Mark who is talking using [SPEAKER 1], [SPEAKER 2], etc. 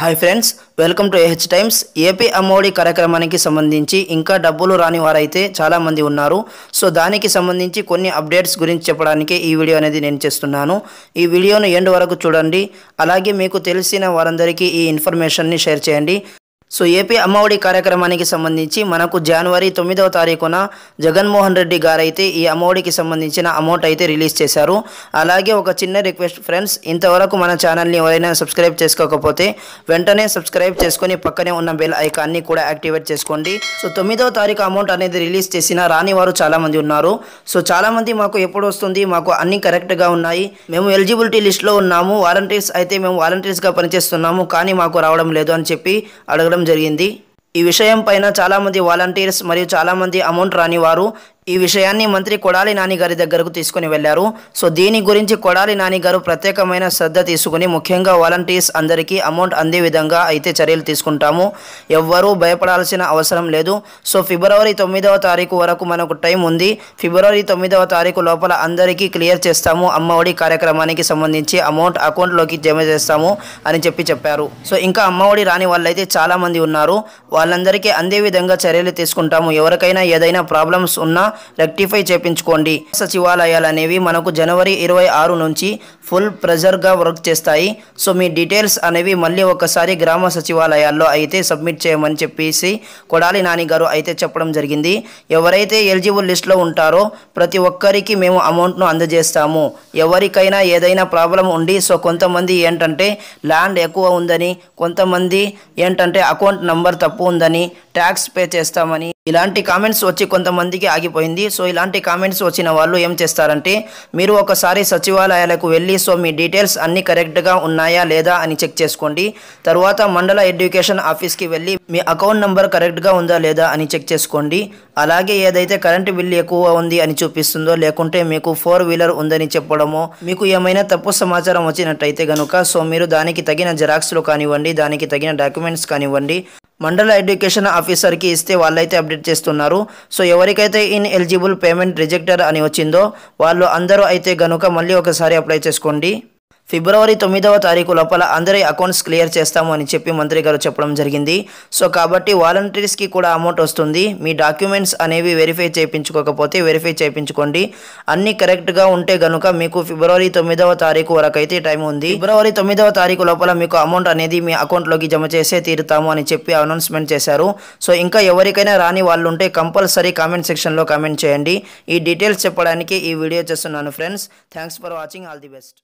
[SPEAKER 1] hi friends welcome to AH times AP Ammavodi కార్యక్రమానికి సంబంధించి ఇంకా డబ్బులు రాని వారైతే చాలామంది ఉన్నారు సో దానికి సంబంధించి కొన్ని అప్డేట్స్ గురించి చెప్పడానికి ఈ వీడియో అనేది నేను చేస్తున్నాను ఈ వీడియోను ఎండ్ వరకు చూడండి అలాగే మీకు తెలిసిన వారందరికీ ఈ ఇన్ఫర్మేషన్ని షేర్ చేయండి సో ఏపీ అమ్మఒడి కార్యక్రమానికి సంబంధించి మనకు జనవరి తొమ్మిదవ తారీఖున జగన్మోహన్ రెడ్డి గారైతే ఈ అమ్మఒడికి సంబంధించిన అమౌంట్ అయితే రిలీజ్ చేశారు అలాగే ఒక చిన్న రిక్వెస్ట్ ఫ్రెండ్స్ ఇంతవరకు మన ఛానల్ని ఎవరైనా సబ్స్క్రైబ్ చేసుకోకపోతే వెంటనే సబ్స్క్రైబ్ చేసుకొని పక్కనే ఉన్న బెల్ ఐకాన్ని కూడా యాక్టివేట్ చేసుకోండి సో తొమ్మిదవ తారీఖు అమౌంట్ అనేది రిలీజ్ చేసిన రాని వారు చాలామంది ఉన్నారు సో చాలామంది మాకు ఎప్పుడు వస్తుంది మాకు అన్ని కరెక్ట్గా ఉన్నాయి మేము ఎలిజిబిలిటీ లిస్ట్లో ఉన్నాము వాలంటీర్స్ అయితే మేము వాలంటీర్స్గా పనిచేస్తున్నాము కానీ మాకు రావడం లేదు అని చెప్పి అడగడం జరిగింది ఈ విషయం పైన చాలామంది వాలంటీర్స్ మరియు చాలామంది అమౌంట్ రాని వారు ఈ విషయాన్ని మంత్రి కొడాలి నాని గారి దగ్గరకు తీసుకుని వెళ్లారు సో దీని గురించి కొడాలి నాని గారు ప్రత్యేకమైన శ్రద్ధ తీసుకుని ముఖ్యంగా వాలంటీర్స్ అందరికీ అమౌంట్ అందే విధంగా అయితే చర్యలు తీసుకుంటాము ఎవ్వరూ భయపడాల్సిన అవసరం లేదు సో ఫిబ్రవరి తొమ్మిదవ తారీఖు వరకు మనకు టైం ఉంది ఫిబ్రవరి తొమ్మిదవ తారీఖు లోపల అందరికీ క్లియర్ చేస్తాము అమ్మఒడి కార్యక్రమానికి సంబంధించి అమౌంట్ అకౌంట్లోకి జమ చేస్తాము అని చెప్పి చెప్పారు సో ఇంకా అమ్మఒడి రాని వాళ్ళైతే చాలా మంది ఉన్నారు వాళ్ళందరికీ అందే విధంగా చర్యలు తీసుకుంటాము ఎవరికైనా ఏదైనా ప్రాబ్లమ్స్ ఉన్నా రెక్టిఫై చేపించుకోండి సచివాలయాలు అనేవి మనకు జనవరి ఇరవై ఆరు నుంచి ఫుల్ ప్రెజర్గా వర్క్ చేస్తాయి సో మీ డీటెయిల్స్ అనేవి మళ్ళీ ఒకసారి గ్రామ సచివాలయాల్లో అయితే సబ్మిట్ చేయమని చెప్పేసి కొడాలి నాని గారు అయితే చెప్పడం జరిగింది ఎవరైతే ఎలిజిబుల్ లిస్ట్లో ఉంటారో ప్రతి ఒక్కరికి మేము అమౌంట్ను అందజేస్తాము ఎవరికైనా ఏదైనా ప్రాబ్లం ఉండి సో కొంతమంది ఏంటంటే ల్యాండ్ ఎక్కువ ఉందని కొంతమంది ఏంటంటే అకౌంట్ నంబర్ తప్పు ఉందని ట్యాక్స్ పే చేస్తామని ఇలాంటి కామెంట్స్ వచ్చి కొంతమందికి ఆగిపోయింది సో ఇలాంటి కామెంట్స్ వచ్చిన వాళ్ళు ఏం చేస్తారంటే మీరు ఒకసారి సచివాలయాలకు వెళ్ళి సో మీ డీటెయిల్స్ అన్ని కరెక్ట్గా ఉన్నాయా లేదా అని చెక్ చేసుకోండి తర్వాత మండల ఎడ్యుకేషన్ ఆఫీస్కి వెళ్ళి మీ అకౌంట్ నంబర్ కరెక్ట్గా ఉందా లేదా అని చెక్ చేసుకోండి అలాగే ఏదైతే కరెంటు బిల్లు ఎక్కువ ఉంది అని చూపిస్తుందో లేకుంటే మీకు ఫోర్ వీలర్ ఉందని చెప్పడమో మీకు ఏమైనా తప్పు సమాచారం వచ్చినట్టయితే గనుక సో మీరు దానికి తగిన జెరాక్స్లు కానివ్వండి దానికి తగిన డాక్యుమెంట్స్ కానివ్వండి మండల ఎడ్యుకేషన్ ఆఫీసర్కి ఇస్తే వాళ్ళైతే అప్డేట్ చేస్తున్నారు సో ఎవరికైతే ఇన్ ఎలిజిబుల్ పేమెంట్ రిజెక్టర్ అని వచ్చిందో వాళ్ళు అందరూ అయితే గనుక మళ్ళీ ఒకసారి అప్లై చేసుకోండి ఫిబ్రవరి తొమ్మిదవ తారీఖు లోపల అందరి అకౌంట్స్ క్లియర్ చేస్తాము అని చెప్పి మంత్రి గారు చెప్పడం జరిగింది సో కాబట్టి వాలంటీర్స్కి కూడా అమౌంట్ వస్తుంది మీ డాక్యుమెంట్స్ అనేవి వెరిఫై చేయించుకోకపోతే వెరిఫై చేయించుకోండి అన్ని కరెక్ట్గా ఉంటే గనుక మీకు ఫిబ్రవరి తొమ్మిదవ తారీఖు వరకు అయితే టైం ఉంది ఫిబ్రవరి తొమ్మిదవ తారీఖు లోపల మీకు అమౌంట్ అనేది మీ అకౌంట్లోకి జమ చేసే తీరుతాము అని చెప్పి అనౌన్స్మెంట్ చేశారు సో ఇంకా ఎవరికైనా రాని వాళ్ళు ఉంటే కంపల్సరీ కామెంట్ సెక్షన్లో కామెంట్ చేయండి ఈ డీటెయిల్స్ చెప్పడానికి ఈ వీడియో చేస్తున్నాను friends thanks for watching all the best